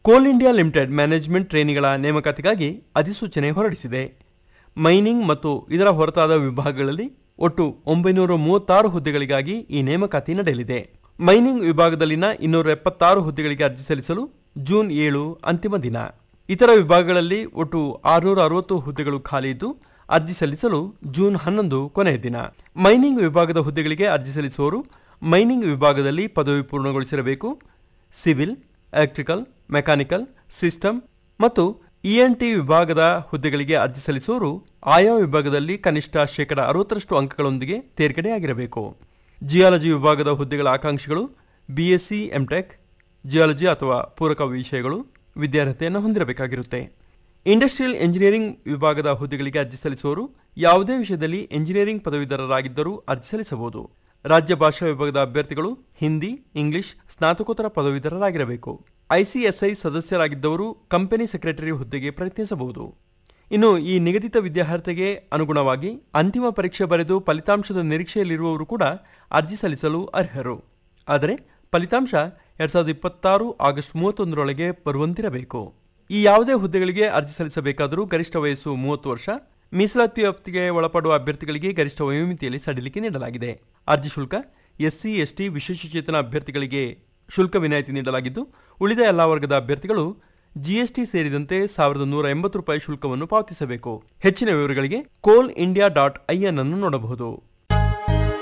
ಕೋಲ್ India Limited management ಟ್ರೇನಿಗಳ ನೇಮಕಾತಿಗಾಗಿ ಅಧಿಸೂಚನೆ ಹೊರಡಿಸಿದೆ ಮೈನಿಂಗ್ ಮತ್ತು ಇದರ ಹೊರತಾದ ವಿಭಾಗಗಳಲ್ಲಿ ಒಟ್ಟು ಒಂಬೈನೂರ ಮೂವತ್ತಾರು ಹುದ್ದೆಗಳಿಗಾಗಿ ಈ ನೇಮಕಾತಿ ನಡೆಯಲಿದೆ ಮೈನಿಂಗ್ ವಿಭಾಗದಲ್ಲಿನ ಇನ್ನೂರ ಎಪ್ಪತ್ತಾರು ಹುದ್ದೆಗಳಿಗೆ ಅರ್ಜಿ ಸಲ್ಲಿಸಲು ಜೂನ್ ಏಳು ಅಂತಿಮ ದಿನ ಇತರ ವಿಭಾಗಗಳಲ್ಲಿ ಒಟ್ಟು ಆರುನೂರ ಅರವತ್ತು ಹುದ್ದೆಗಳು ಖಾಲಿ ಇದ್ದು ಅರ್ಜಿ ಸಲ್ಲಿಸಲು ಜೂನ್ ಹನ್ನೊಂದು ಕೊನೆಯ ದಿನ ಮೈನಿಂಗ್ ವಿಭಾಗದ ಹುದ್ದೆಗಳಿಗೆ ಅರ್ಜಿ ಸಲ್ಲಿಸುವವರು ಮೈನಿಂಗ್ ವಿಭಾಗದಲ್ಲಿ ಪದವಿ ಪೂರ್ಣಗೊಳಿಸಿರಬೇಕು ಸಿವಿಲ್ ಎಲೆಕ್ಟ್ರಿಕಲ್ ಮೆಕ್ಯಾನಿಕಲ್ ಸಿಸ್ಟಮ್ ಮತ್ತು ಇಎನ್ಟಿ ವಿಭಾಗದ ಹುದ್ದೆಗಳಿಗೆ ಅರ್ಜಿ ಸಲ್ಲಿಸುವವರು ಆಯಾ ವಿಭಾಗದಲ್ಲಿ ಕನಿಷ್ಠ ಶೇಕಡ ಅರವತ್ತರಷ್ಟು ಅಂಕಗಳೊಂದಿಗೆ ತೇರ್ಗಡೆಯಾಗಿರಬೇಕು ಜಿಯಾಲಜಿ ವಿಭಾಗದ ಹುದ್ದೆಗಳ ಆಕಾಂಕ್ಷಿಗಳು ಬಿಎಸ್ಸಿ ಎಂಟೆಕ್ ಜಿಯಾಲಜಿ ಅಥವಾ ಪೂರಕ ವಿಷಯಗಳು ವಿದ್ಯಾರ್ಹತೆಯನ್ನು ಹೊಂದಿರಬೇಕಾಗಿರುತ್ತೆ ಇಂಡಸ್ಟ್ರಿಯಲ್ ಎಂಜಿನಿಯರಿಂಗ್ ವಿಭಾಗದ ಹುದ್ದೆಗಳಿಗೆ ಅರ್ಜಿ ಸಲ್ಲಿಸುವವರು ಯಾವುದೇ ವಿಷಯದಲ್ಲಿ ಎಂಜಿನಿಯರಿಂಗ್ ಪದವೀಧರರಾಗಿದ್ದರೂ ಅರ್ಜಿ ಸಲ್ಲಿಸಬಹುದು ರಾಜ್ಯ ಭಾಷಾ ವಿಭಾಗದ ಅಭ್ಯರ್ಥಿಗಳು ಹಿಂದಿ ಇಂಗ್ಲಿಷ್ ಸ್ನಾತಕೋತ್ತರ ಪದವೀಧರರಾಗಿರಬೇಕು ಐಸಿಎಸ್ಐ ಸದಸ್ಯರಾಗಿದ್ದವರು ಕಂಪನಿ ಸೆಕ್ರೆಟರಿ ಹುದ್ದೆಗೆ ಪ್ರಯತ್ನಿಸಬಹುದು ಇನ್ನು ಈ ನಿಗದಿತ ವಿದ್ಯಾರ್ಹತೆಗೆ ಅನುಗುಣವಾಗಿ ಅಂತಿಮ ಪರೀಕ್ಷೆ ಬರೆದು ಫಲಿತಾಂಶದ ನಿರೀಕ್ಷೆಯಲ್ಲಿರುವವರು ಕೂಡ ಅರ್ಜಿ ಸಲ್ಲಿಸಲು ಅರ್ಹರು ಆದರೆ ಫಲಿತಾಂಶ ಎರಡ್ ಸಾವಿರದ ಇಪ್ಪತ್ತಾರು ಆಗಸ್ಟ್ ಮೂವತ್ತೊಂದರೊಳಗೆ ಬರುವಂತಿರಬೇಕು ಈ ಯಾವುದೇ ಹುದ್ದೆಗಳಿಗೆ ಅರ್ಜಿ ಸಲ್ಲಿಸಬೇಕಾದರೂ ಗರಿಷ್ಠ ವಯಸ್ಸು ಮೂವತ್ತು ವರ್ಷ ಮೀಸಲಾತಿ ವ್ಯಾಪ್ತಿಗೆ ಒಳಪಡುವ ಅಭ್ಯರ್ಥಿಗಳಿಗೆ ಗರಿಷ್ಠ ವಯೋಮಿತಿಯಲ್ಲಿ ಸಡಿಲಿಕೆ ನೀಡಲಾಗಿದೆ ಅರ್ಜಿ ಶುಲ್ಕ ಎಸ್ಸಿ ಎಸ್ಟಿ ವಿಶೇಷಚೇತನ ಅಭ್ಯರ್ಥಿಗಳಿಗೆ ಶುಲ್ಕ ವಿನಾಯಿತಿ ನೀಡಲಾಗಿದ್ದು ಉಳಿದ ಎಲ್ಲಾ ವರ್ಗದ ಅಭ್ಯರ್ಥಿಗಳು ಜಿಎಸ್ಟಿ ಸೇರಿದಂತೆ ಸಾವಿರದ ನೂರ ಎಂಬತ್ತು ರೂಪಾಯಿ ಶುಲ್ಕವನ್ನು ಪಾವತಿಸಬೇಕು ಹೆಚ್ಚಿನ ವಿವರಗಳಿಗೆ ಕೋಲ್ ಇಂಡಿಯಾ ಡಾಟ್ ಐಎನ್ ಅನ್ನು ನೋಡಬಹುದು